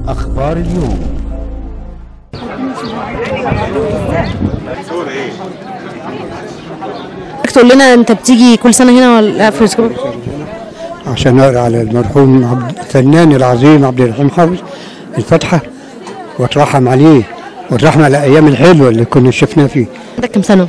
أخبار اليوم تقول لنا انت بتيجي كل سنه هنا ولا في اسكندر عشان اقرا على المرحوم عبد الفنان العظيم عبد الرحيم حافظ الفاتحه واترحم عليه واترحم على الايام الحلوه اللي كنا شفناها فيه عندك كام سنه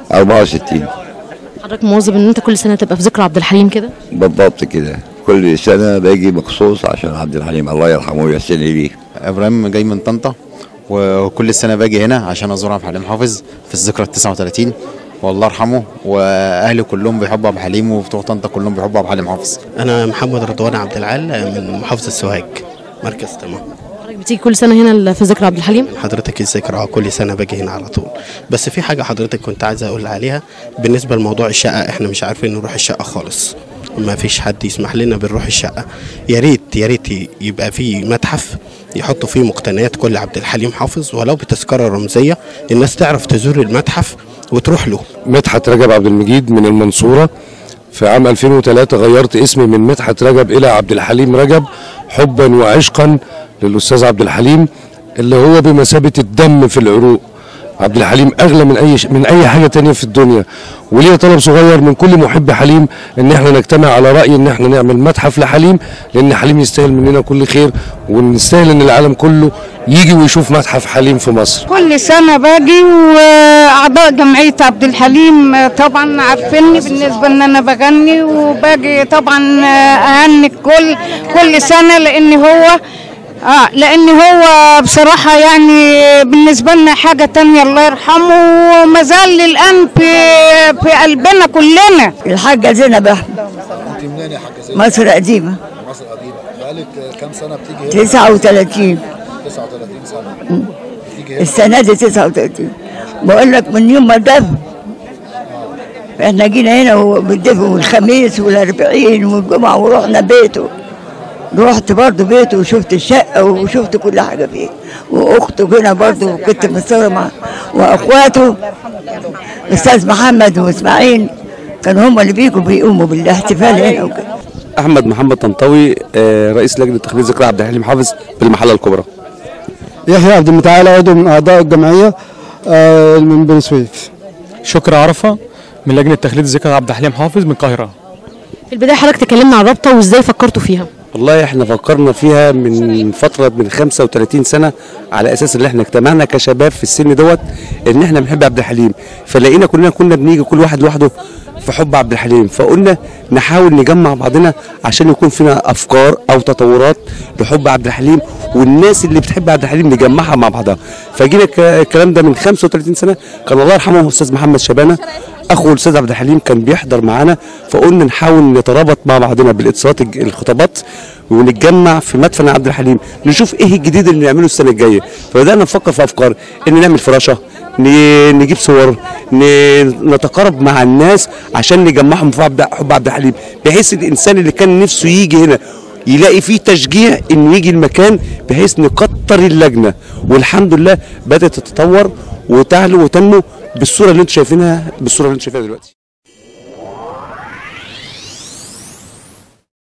64 حضرتك مواظب ان انت كل سنه تبقى في ذكرى عبد الحليم كده بالضبط كده كل سنة باجي مخصوص عشان عبد الحليم الله يرحمه ويحسن إليه ابراهيم جاي من طنطا وكل سنه باجي هنا عشان ازور عبد الحليم حافظ في الذكرى ال 39 والله يرحمه واهلي كلهم بيحبوا عبد الحليم وبتوع طنطا كلهم بيحبوا عبد الحليم حافظ أنا محمد رضوان عبد العال من محافظة سوهاج مركز تمام حضرتك بتيجي كل سنه هنا في ذكرى عبد الحليم حضرتك الذكرى آه، كل سنة باجي هنا على طول بس في حاجة حضرتك كنت عايز أقول عليها بالنسبة لموضوع الشقة إحنا مش عارفين نروح الشقة خالص ما فيش حد يسمح لنا بنروح الشقة يا ريت يا ريت يبقى في متحف يحطوا فيه مقتنيات كل عبد الحليم حافظ ولو بتذكرة رمزية الناس تعرف تزور المتحف وتروح له مدحت رجب عبد المجيد من المنصورة في عام 2003 غيرت اسمي من مدحت رجب إلى عبد الحليم رجب حبا وعشقا للأستاذ عبد الحليم اللي هو بمثابة الدم في العروق عبد الحليم أغلى من أي ش- من أي حاجة تانية في الدنيا وليه طلب صغير من كل محب حليم إن إحنا نجتمع على رأي إن إحنا نعمل متحف لحليم لأن حليم يستاهل مننا كل خير ونستاهل إن العالم كله يجي ويشوف متحف حليم في مصر كل سنة باجي وأعضاء جمعية عبد الحليم طبعا عارفيني بالنسبة إن أنا بغني وباجي طبعا أهني الكل كل سنة لأن هو اه لان هو بصراحة يعني بالنسبة لنا حاجة تانية الله يرحمه وما زال للآن في في قلبنا كلنا الحاجة زينب أحمد انت منين يا حاجه زينب؟ مصر قديمة مصر قديمه بقالك كام سنه بتيجي هنا؟ 39 39 سنه بتيجي هنا السنة دي 39 بقول لك من يوم ما دفن احنا جينا هنا وبالدفن والخميس والأربعين والجمعة ورحنا بيته رحت برضه بيته وشفت الشقة وشفت كل حاجة فيه وأخته هنا برضه كنت متصورة مع وأخواته أستاذ محمد وإسماعيل كانوا هم اللي بيجوا بيقوموا بالاحتفال هنا وكده احمد محمد طنطاوي آه، رئيس لجنه تخليد ذكرى عبد الحليم حافظ بالمحله الكبرى يحيى عبد المتعال عضو من اعضاء الجمعيه آه، من بني سويف شكري عرفة من لجنة تخليد ذكرى عبد الحليم حافظ من القاهرة في البدايه حضرتك تكلمنا عن الرابطه وازاي فكرتوا فيها والله احنا فكرنا فيها من فتره من 35 سنه على اساس ان احنا اجتمعنا كشباب في السن دوت ان احنا بنحب عبد الحليم فلقينا كلنا كنا بنيجي كل واحد لوحده في حب عبد الحليم فقلنا نحاول نجمع بعضنا عشان يكون فينا افكار او تطورات لحب عبد الحليم والناس اللي بتحب عبد الحليم نجمعها مع بعضها فجينا ك- الكلام ده من 35 سنه كان الله يرحمه الاستاذ محمد شبانه اخو الاستاذ عبد الحليم كان بيحضر معانا فقلنا نحاول نترابط مع بعضنا بالاتصالات الج- الخطابات ونتجمع في مدفن عبد الحليم نشوف ايه الجديد اللي نعمله السنه الجايه فبدانا نفكر في افكار ان نعمل فراشه ن- نجيب صور ن- نتقارب مع الناس عشان نجمعهم في عبد- حب عبد الحليم بحيث الانسان اللي كان نفسه يجي هنا يلاقي فيه تشجيع انه يجي المكان بحيث نكتر اللجنه والحمد لله بدات تتطور وتعلو وتنمو بالصوره اللي انتم شايفينها بالصوره اللي انتم شايفينها دلوقتي